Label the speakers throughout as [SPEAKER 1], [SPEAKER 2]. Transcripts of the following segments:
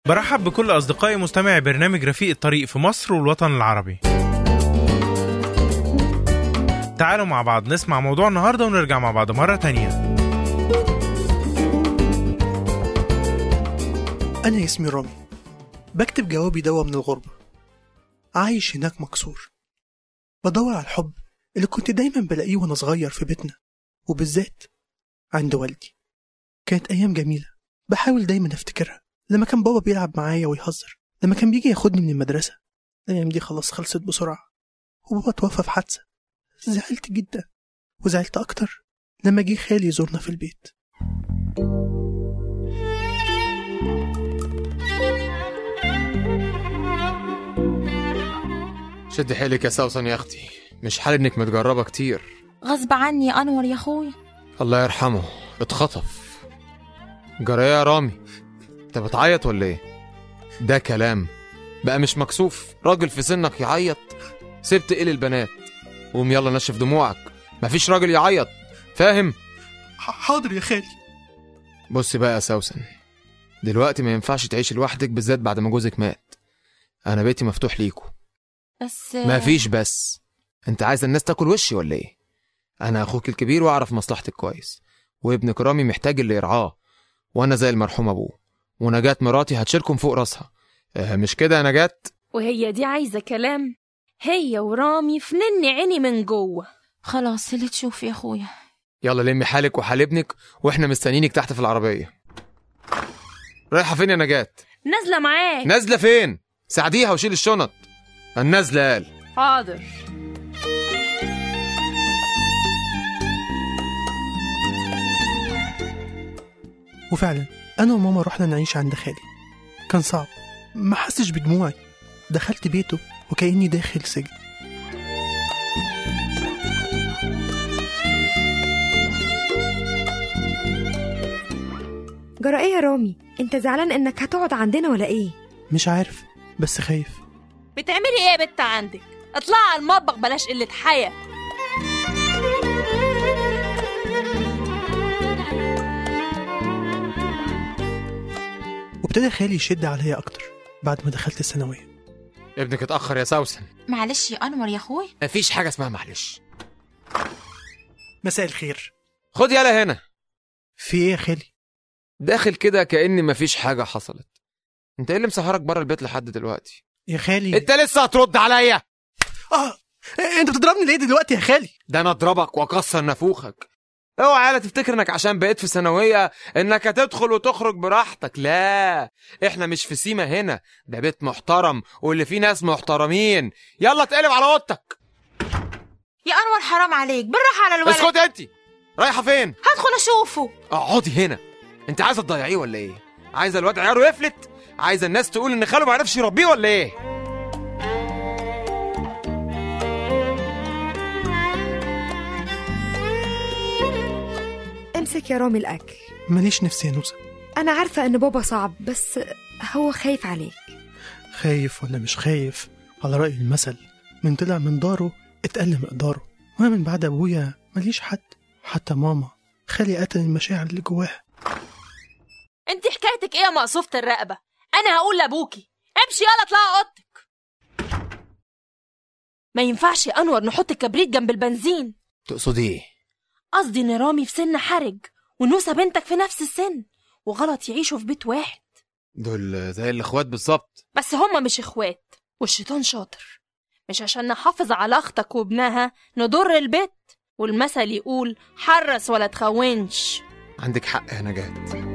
[SPEAKER 1] برحب بكل أصدقائي مستمعي برنامج رفيق الطريق في مصر والوطن العربي تعالوا مع بعض نسمع موضوع النهاردة ونرجع مع بعض مرة تانية
[SPEAKER 2] أنا اسمي رامي بكتب جوابي دوا من الغربة عايش هناك مكسور بدور على الحب اللي كنت دايما بلاقيه وأنا صغير في بيتنا وبالذات عند والدي كانت أيام جميلة بحاول دايما أفتكرها لما كان بابا بيلعب معايا ويهزر لما كان بيجي ياخدني من المدرسة الأيام دي خلاص خلصت بسرعة وبابا توفى في حادثة زعلت جدا وزعلت أكتر لما جه خالي يزورنا في البيت
[SPEAKER 3] شد حيلك يا سوسن يا اختي مش حال انك متجربه كتير
[SPEAKER 4] غصب عني يا انور يا اخويا
[SPEAKER 3] الله يرحمه اتخطف جرى إيه يا رامي انت بتعيط ولا ايه ده كلام بقى مش مكسوف راجل في سنك يعيط سبت ايه للبنات قوم يلا نشف دموعك مفيش راجل يعيط فاهم
[SPEAKER 2] ح- حاضر يا خالي
[SPEAKER 3] بص بقى يا سوسن دلوقتي ما ينفعش تعيش لوحدك بالذات بعد ما جوزك مات انا بيتي مفتوح ليكوا
[SPEAKER 4] بس
[SPEAKER 3] مفيش بس انت عايز الناس تاكل وشي ولا ايه انا اخوك الكبير واعرف مصلحتك كويس وابنك رامي محتاج اللي يرعاه وانا زي المرحوم ابوه ونجاة مراتي هتشيلكم فوق راسها اه مش كده يا نجاة
[SPEAKER 5] وهي دي عايزة كلام هي ورامي فنن عيني من جوه
[SPEAKER 4] خلاص اللي تشوف يا اخويا
[SPEAKER 3] يلا لمي حالك وحال ابنك واحنا مستنيينك تحت في العربيه رايحه فين يا نجاة
[SPEAKER 5] نازلة معاك
[SPEAKER 3] نازله فين ساعديها وشيل الشنط النازله قال
[SPEAKER 5] حاضر
[SPEAKER 2] وفعلا أنا وماما رحنا نعيش عند خالي كان صعب ما حسش بدموعي دخلت بيته وكأني داخل سجن
[SPEAKER 6] جرى ايه يا رامي انت زعلان انك هتقعد عندنا ولا ايه
[SPEAKER 2] مش عارف بس خايف
[SPEAKER 5] بتعملي ايه يا بت عندك اطلعي على المطبخ بلاش قلة حياة
[SPEAKER 2] وابتدى خالي يشد عليا أكتر بعد ما دخلت الثانوية
[SPEAKER 3] ابنك اتاخر يا سوسن
[SPEAKER 4] معلش يا انور يا اخويا
[SPEAKER 3] مفيش حاجه اسمها معلش
[SPEAKER 2] مساء الخير
[SPEAKER 3] خد يلا هنا
[SPEAKER 2] في إيه يا خالي
[SPEAKER 3] داخل كده كأن مفيش حاجة حصلت انت ايه اللي مسهرك بره البيت لحد دلوقتي
[SPEAKER 2] يا خالي
[SPEAKER 3] انت لسه هترد عليا
[SPEAKER 2] آه أنت بتضربني ليه دلوقتي يا خالي
[SPEAKER 3] ده انا اضربك واكسر نافوخك اوعى يالا تفتكر انك عشان بقيت في ثانويه انك هتدخل وتخرج براحتك لا احنا مش في سيما هنا ده بيت محترم واللي فيه ناس محترمين يلا اتقلب على اوضتك
[SPEAKER 4] يا انور حرام عليك بالراحه على الولد
[SPEAKER 3] اسكت انت رايحه فين
[SPEAKER 4] هدخل اشوفه
[SPEAKER 3] اقعدي هنا انت عايزه تضيعيه ولا ايه عايزه الواد عياره يفلت عايزه الناس تقول ان خاله ما عرفش يربيه ولا ايه
[SPEAKER 6] امسك يا رامي الاكل
[SPEAKER 2] ماليش نفسي يا نوسة
[SPEAKER 6] انا عارفه ان بابا صعب بس هو خايف عليك
[SPEAKER 2] خايف ولا مش خايف على رأي المثل من طلع من داره اتقل مقداره وانا من بعد ابويا ماليش حد حتى ماما خالي قتل المشاعر اللي جواها
[SPEAKER 5] انت حكايتك ايه يا مقصوفة الرقبة انا هقول لابوكي امشي يلا اطلعي اوضتك ما ينفعش يا انور نحط الكبريت جنب البنزين
[SPEAKER 3] تقصدي ايه
[SPEAKER 5] قصدي ان رامي في سن حرج ونوسة بنتك في نفس السن وغلط يعيشوا في بيت واحد
[SPEAKER 3] دول زي الاخوات بالظبط
[SPEAKER 5] بس هما مش اخوات والشيطان شاطر مش عشان نحافظ على اختك وابنها نضر البيت والمثل يقول حرس ولا تخونش
[SPEAKER 3] عندك حق يا نجاة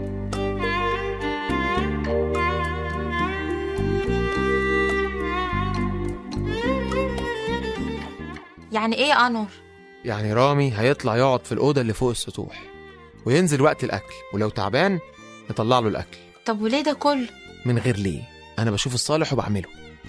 [SPEAKER 4] يعني ايه يا انور
[SPEAKER 3] يعني رامي هيطلع يقعد في الأوضة اللي فوق السطوح وينزل وقت الأكل ولو تعبان نطلع له الأكل
[SPEAKER 4] طب وليه ده كله
[SPEAKER 3] من غير ليه أنا بشوف الصالح وبعمله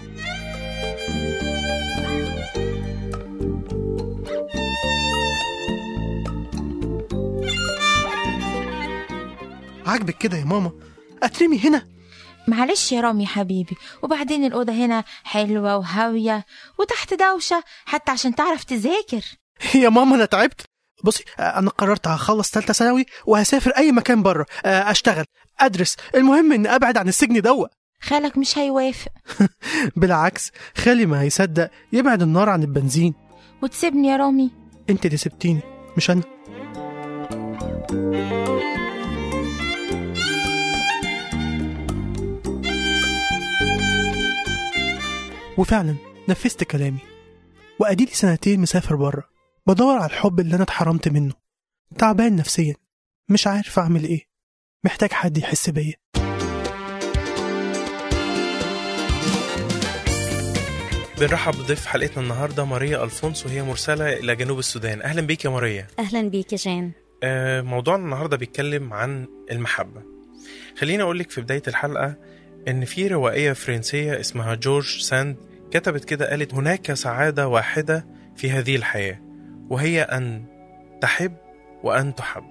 [SPEAKER 2] عاجبك كده يا ماما اترمي هنا
[SPEAKER 4] معلش يا رامي حبيبي وبعدين الأوضة هنا حلوة وهاوية وتحت دوشة حتى عشان تعرف تذاكر
[SPEAKER 2] يا ماما انا تعبت بصي آه، انا قررت هخلص ثالثه ثانوي وهسافر اي مكان بره آه، اشتغل ادرس المهم ان ابعد عن السجن دوا
[SPEAKER 4] خالك مش هيوافق
[SPEAKER 2] بالعكس خالي ما هيصدق يبعد النار عن البنزين
[SPEAKER 4] وتسيبني يا رامي
[SPEAKER 2] انت اللي سبتيني مش انا وفعلا نفذت كلامي واديلي سنتين مسافر بره بدور على الحب اللي انا اتحرمت منه تعبان نفسيا مش عارف اعمل ايه محتاج حد يحس بيا
[SPEAKER 1] بنرحب بضيف حلقتنا النهارده ماريا الفونسو وهي مرسله الى جنوب السودان اهلا بيك يا ماريا
[SPEAKER 7] اهلا بيك يا جان
[SPEAKER 1] آه، موضوعنا النهارده بيتكلم عن المحبه خليني اقول لك في بدايه الحلقه ان في روائيه فرنسيه اسمها جورج ساند كتبت كده قالت هناك سعاده واحده في هذه الحياه وهي ان تحب وان تحب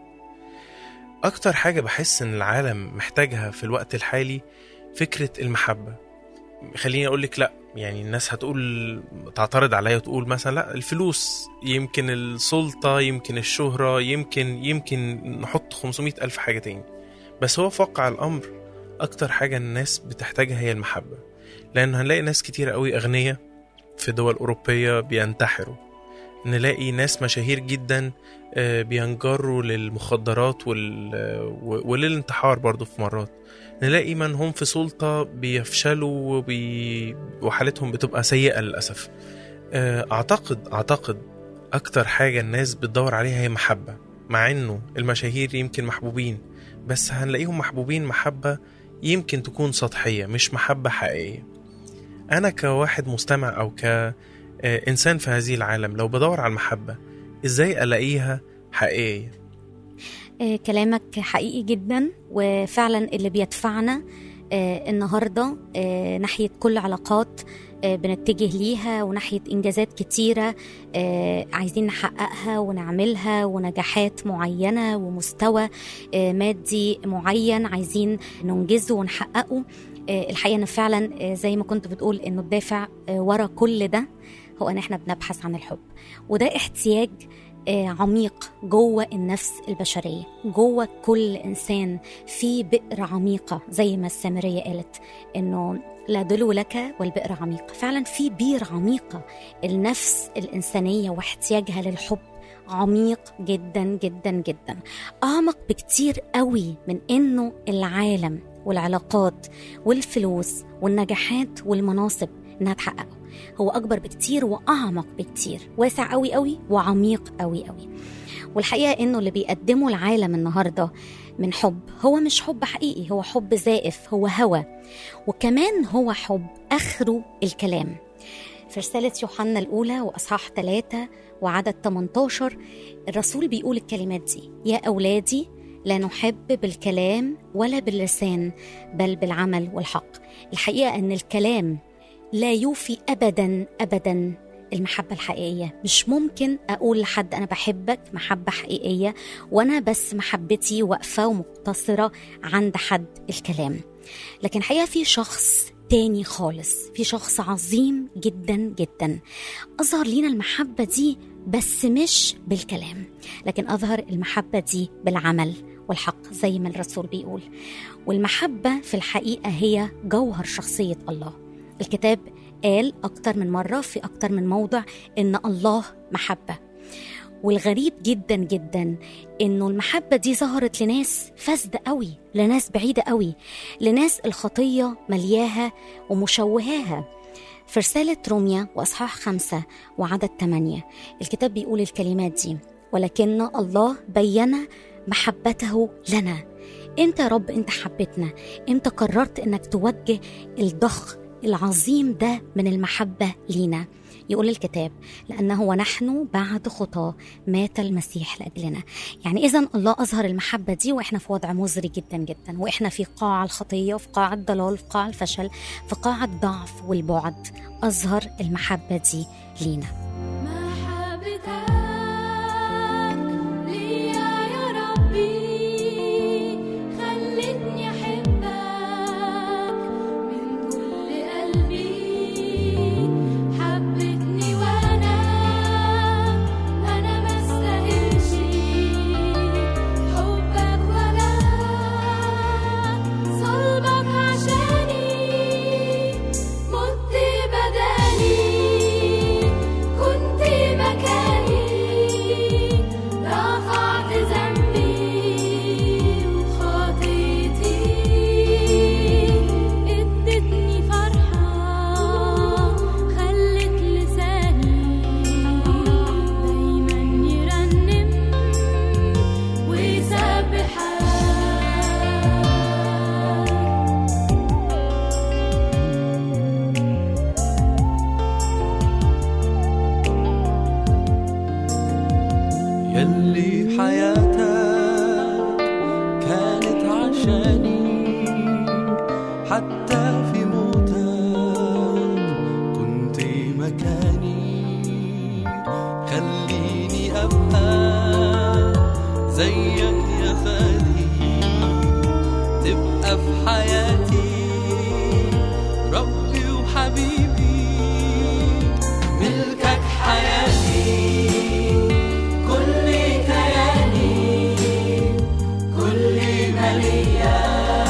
[SPEAKER 1] اكتر حاجه بحس ان العالم محتاجها في الوقت الحالي فكره المحبه خليني اقول لك لا يعني الناس هتقول تعترض عليا وتقول مثلا لا الفلوس يمكن السلطة يمكن الشهرة يمكن يمكن نحط 500 ألف حاجة تاني بس هو في واقع الأمر أكتر حاجة الناس بتحتاجها هي المحبة لأن هنلاقي ناس كتير قوي أغنياء في دول أوروبية بينتحروا نلاقي ناس مشاهير جدا آه، بينجروا للمخدرات وال... و- وللانتحار برضو في مرات نلاقي من هم في سلطة بيفشلوا وبي... وحالتهم بتبقى سيئة للأسف آه، أعتقد أعتقد أكتر حاجة الناس بتدور عليها هي محبة مع إنه المشاهير يمكن محبوبين بس هنلاقيهم محبوبين محبة يمكن تكون سطحية مش محبة حقيقية أنا كواحد مستمع أو كإنسان في هذه العالم لو بدور على المحبة إزاي ألاقيها حقيقية
[SPEAKER 7] آه كلامك حقيقي جدا وفعلا اللي بيدفعنا آه النهارده آه ناحيه كل علاقات آه بنتجه ليها وناحيه انجازات كتيره آه عايزين نحققها ونعملها ونجاحات معينه ومستوى آه مادي معين عايزين ننجزه ونحققه آه الحقيقه ان فعلا آه زي ما كنت بتقول انه الدافع آه ورا كل ده هو ان احنا بنبحث عن الحب وده احتياج آه، عميق جوه النفس البشرية جوه كل إنسان في بئر عميقة زي ما السامرية قالت إنه لا دلو لك والبئر عميقة فعلا في بير عميقة النفس الإنسانية واحتياجها للحب عميق جدا جدا جدا أعمق بكتير قوي من إنه العالم والعلاقات والفلوس والنجاحات والمناصب إنها تحققه هو أكبر بكتير وأعمق بكتير واسع قوي قوي وعميق قوي قوي والحقيقة إنه اللي بيقدمه العالم النهاردة من حب هو مش حب حقيقي هو حب زائف هو هوى وكمان هو حب آخره الكلام في رسالة يوحنا الأولى وأصحاح ثلاثة وعدد 18 الرسول بيقول الكلمات دي يا أولادي لا نحب بالكلام ولا باللسان بل بالعمل والحق الحقيقة أن الكلام لا يوفي ابدا ابدا المحبة الحقيقية مش ممكن أقول لحد أنا بحبك محبة حقيقية وأنا بس محبتي واقفة ومقتصرة عند حد الكلام لكن الحقيقة في شخص تاني خالص في شخص عظيم جدا جدا أظهر لينا المحبة دي بس مش بالكلام لكن أظهر المحبة دي بالعمل والحق زي ما الرسول بيقول والمحبة في الحقيقة هي جوهر شخصية الله الكتاب قال أكتر من مرة في أكتر من موضع إن الله محبة والغريب جدا جدا إنه المحبة دي ظهرت لناس فاسدة قوي لناس بعيدة قوي لناس الخطية ملياها ومشوهاها في رسالة روميا وأصحاح خمسة وعدد ثمانية الكتاب بيقول الكلمات دي ولكن الله بين محبته لنا انت يا رب انت حبتنا انت قررت انك توجه الضخ العظيم ده من المحبة لينا يقول الكتاب لأنه ونحن بعد خطاه مات المسيح لأجلنا يعني إذا الله أظهر المحبة دي وإحنا في وضع مزري جدا جدا وإحنا في قاع الخطية وفي قاع الضلال في قاع الفشل في قاع الضعف والبعد أظهر المحبة دي لينا
[SPEAKER 8] محبتك ليا يا ربي خلتني أحبك من كل قلبي حبتني وأنا وأنا ما استاهلش حبك ولا صلبك عشاني
[SPEAKER 9] حتى في موتك كنت مكاني خليني أبقى زيك يا فادي تبقى في حياتي ربي وحبيبي ملكك حياتي كل كياني كل ما ليا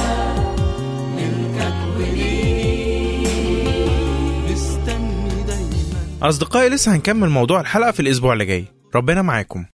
[SPEAKER 9] ملكك ولي مستني دايما
[SPEAKER 1] أصدقائي لسه هنكمل موضوع الحلقة في الأسبوع اللي جاي ربنا معاكم